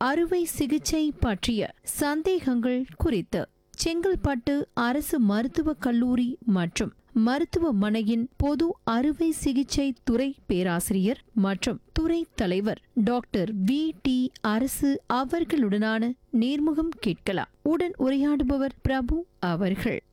அறுவை சிகிச்சை பற்றிய சந்தேகங்கள் குறித்து செங்கல்பட்டு அரசு மருத்துவக் கல்லூரி மற்றும் மருத்துவமனையின் பொது அறுவை சிகிச்சை துறை பேராசிரியர் மற்றும் துறை தலைவர் டாக்டர் வி டி அரசு அவர்களுடனான நேர்முகம் கேட்கலாம் உடன் உரையாடுபவர் பிரபு அவர்கள்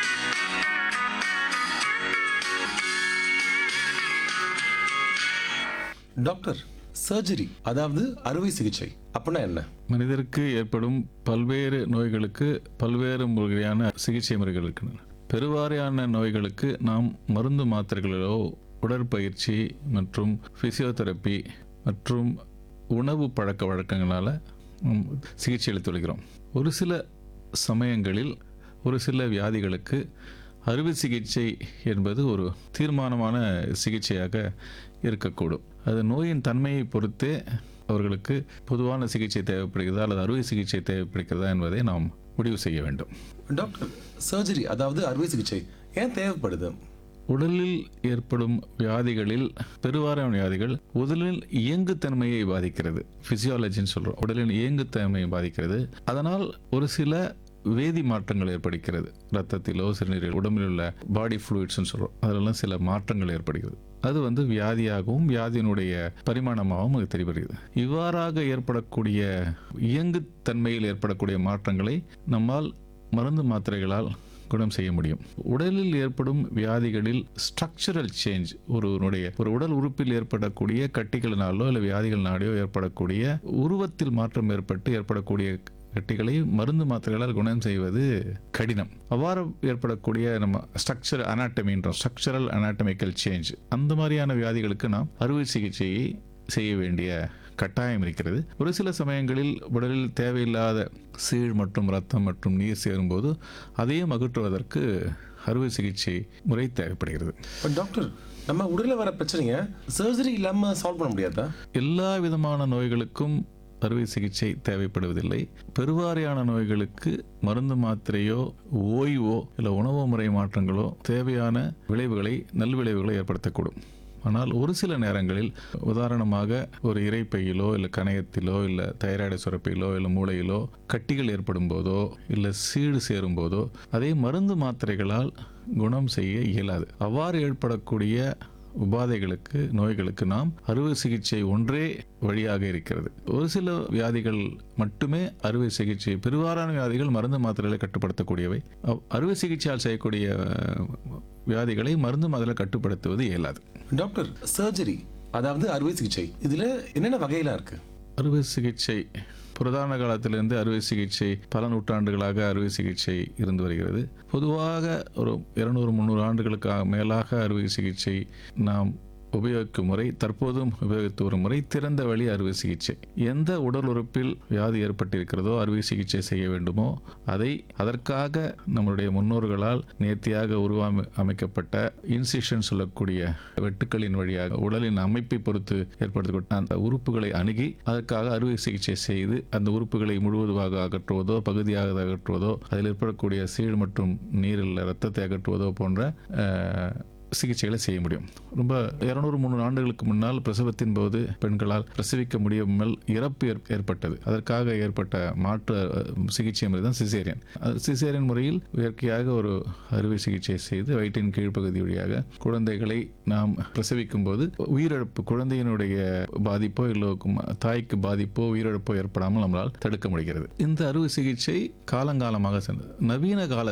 டாக்டர் சர்ஜரி அதாவது அறுவை சிகிச்சை அப்படின்னா என்ன மனிதருக்கு ஏற்படும் பல்வேறு நோய்களுக்கு பல்வேறு வகையான சிகிச்சை முறைகள் இருக்கின்றன பெருவாரியான நோய்களுக்கு நாம் மருந்து மாத்திரைகளிலோ உடற்பயிற்சி மற்றும் பிசியோதெரப்பி மற்றும் உணவு பழக்க வழக்கங்களால் நாம் சிகிச்சை அளித்து வருகிறோம் ஒரு சில சமயங்களில் ஒரு சில வியாதிகளுக்கு அறுவை சிகிச்சை என்பது ஒரு தீர்மானமான சிகிச்சையாக இருக்கக்கூடும் அது நோயின் தன்மையை பொறுத்தே அவர்களுக்கு பொதுவான சிகிச்சை தேவைப்படுகிறதா அல்லது அறுவை சிகிச்சை தேவைப்படுகிறதா என்பதை நாம் முடிவு செய்ய வேண்டும் டாக்டர் சர்ஜரி அதாவது அறுவை சிகிச்சை ஏன் தேவைப்படுது உடலில் ஏற்படும் வியாதிகளில் பெருவாரியான வியாதிகள் உடலில் இயங்குத்தன்மையை பாதிக்கிறது பிசியாலஜின்னு சொல்றோம் உடலின் இயங்குத்தன்மையை பாதிக்கிறது அதனால் ஒரு சில வேதி மாற்றங்கள் ஏற்படுகிறது ரத்தத்திலோ சிறுநீரில் உடம்பில் உள்ள பாடி ஃப்ளூயிட்ஸ்னு சொல்றோம் அதிலெல்லாம் சில மாற்றங்கள் ஏற்படுகிறது அது வந்து வியாதியாகவும் வியாதியினுடைய பரிமாணமாகவும் அது தெரிகிறது இவ்வாறாக ஏற்படக்கூடிய இயங்குத்தன்மையில் ஏற்படக்கூடிய மாற்றங்களை நம்மால் மருந்து மாத்திரைகளால் குணம் செய்ய முடியும் உடலில் ஏற்படும் வியாதிகளில் ஸ்ட்ரக்சரல் சேஞ்ச் ஒருவனுடைய ஒரு உடல் உறுப்பில் ஏற்படக்கூடிய கட்டிகளினாலோ இல்லை வியாதிகளினாலோ ஏற்படக்கூடிய உருவத்தில் மாற்றம் ஏற்பட்டு ஏற்படக்கூடிய கட்டிகளை மருந்து மாத்திரைகளால் குணம் செய்வது கடினம் அவ்வாறு ஏற்படக்கூடிய நம்ம ஸ்ட்ரக்சர் அனாட்டமின்றோம் ஸ்ட்ரக்சரல் அனாட்டமிக்கல் சேஞ்ச் அந்த மாதிரியான வியாதிகளுக்கு நாம் அறுவை சிகிச்சையை செய்ய வேண்டிய கட்டாயம் இருக்கிறது ஒரு சில சமயங்களில் உடலில் தேவையில்லாத சீழ் மற்றும் ரத்தம் மற்றும் நீர் சேரும்போது அதையும் அகற்றுவதற்கு அறுவை சிகிச்சை முறை தேவைப்படுகிறது பட் டாக்டர் நம்ம உடலில் வர பிரச்சனையை சர்ஜரி இல்லாமல் சால்வ் பண்ண முடியாதா எல்லா விதமான நோய்களுக்கும் அறுவை சிகிச்சை தேவைப்படுவதில்லை பெருவாரியான நோய்களுக்கு மருந்து மாத்திரையோ ஓய்வோ இல்லை உணவு முறை மாற்றங்களோ தேவையான விளைவுகளை நல்விளைவுகளை ஏற்படுத்தக்கூடும் ஆனால் ஒரு சில நேரங்களில் உதாரணமாக ஒரு இறைப்பையிலோ இல்லை கணையத்திலோ இல்லை தைராய்டு சுரப்பிலோ இல்லை மூளையிலோ கட்டிகள் ஏற்படும் போதோ இல்லை சீடு சேரும் போதோ அதை மருந்து மாத்திரைகளால் குணம் செய்ய இயலாது அவ்வாறு ஏற்படக்கூடிய உபாதைகளுக்கு நோய்களுக்கு நாம் அறுவை சிகிச்சை ஒன்றே வழியாக இருக்கிறது ஒரு சில வியாதிகள் மட்டுமே அறுவை சிகிச்சை பெருவாரான வியாதிகள் மருந்து மாத்திரைகளை கட்டுப்படுத்தக்கூடியவை அவ்- அறுவை சிகிச்சையால் செய்யக்கூடிய அஹ், வியாதிகளை மருந்து மாத்திரை கட்டுப்படுத்துவது இயலாது டாக்டர் சர்ஜரி அதாவது அறுவை சிகிச்சை இதில் என்னென்ன வகையெல்லாம் இருக்கு அறுவை சிகிச்சை புரதான காலத்திலிருந்து அறுவை சிகிச்சை பல நூற்றாண்டுகளாக அறுவை சிகிச்சை இருந்து வருகிறது பொதுவாக ஒரு இருநூறு முந்நூறு ஆண்டுகளுக்கு மேலாக அறுவை சிகிச்சை நாம் உபயோகிக்கும் முறை தற்போதும் உபயோகித்து வரும் முறை திறந்த வழி அறுவை சிகிச்சை எந்த உடல் உறுப்பில் வியாதி ஏற்பட்டிருக்கிறதோ அறுவை சிகிச்சை செய்ய வேண்டுமோ அதை அதற்காக நம்முடைய முன்னோர்களால் நேர்த்தியாக உருவாம அமைக்கப்பட்ட இன்சிஷன் சொல்லக்கூடிய வெட்டுக்களின் வழியாக உடலின் அமைப்பை பொறுத்து ஏற்படுத்தப்பட்ட அந்த உறுப்புகளை அணுகி அதற்காக அறுவை சிகிச்சை செய்து அந்த உறுப்புகளை முழுவதுமாக அகற்றுவதோ பகுதியாக அகற்றுவதோ அதில் ஏற்படக்கூடிய சீழ் மற்றும் நீரில் ரத்தத்தை அகற்றுவதோ போன்ற அஹ், சிகிச்சைகளை செய்ய முடியும் ரொம்ப இருநூறு முந்நூறு ஆண்டுகளுக்கு முன்னால் பிரசவத்தின் போது பெண்களால் பிரசவிக்க முடியாமல் இறப்பு ஏற்- ஏற்பட்டது அதற்காக ஏற்பட்ட மாற்று அஹ், சிகிச்சை முறை தான் சிசேரியன் சிசேரியன் முறையில் இயற்கையாக ஒரு அறுவை சிகிச்சை செய்து வயிற்றின் கீழ்ப்பகுதி வழியாக குழந்தைகளை நாம் பிரசவிக்கும் போது உயிரிழப்பு குழந்தையினுடைய பாதிப்போ இல்லை தாய்க்கு பாதிப்போ உயிரிழப்போ ஏற்படாமல் நம்மளால் தடுக்க முடிகிறது இந்த அறுவை சிகிச்சை காலங்காலமாக சென்றது நவீன கால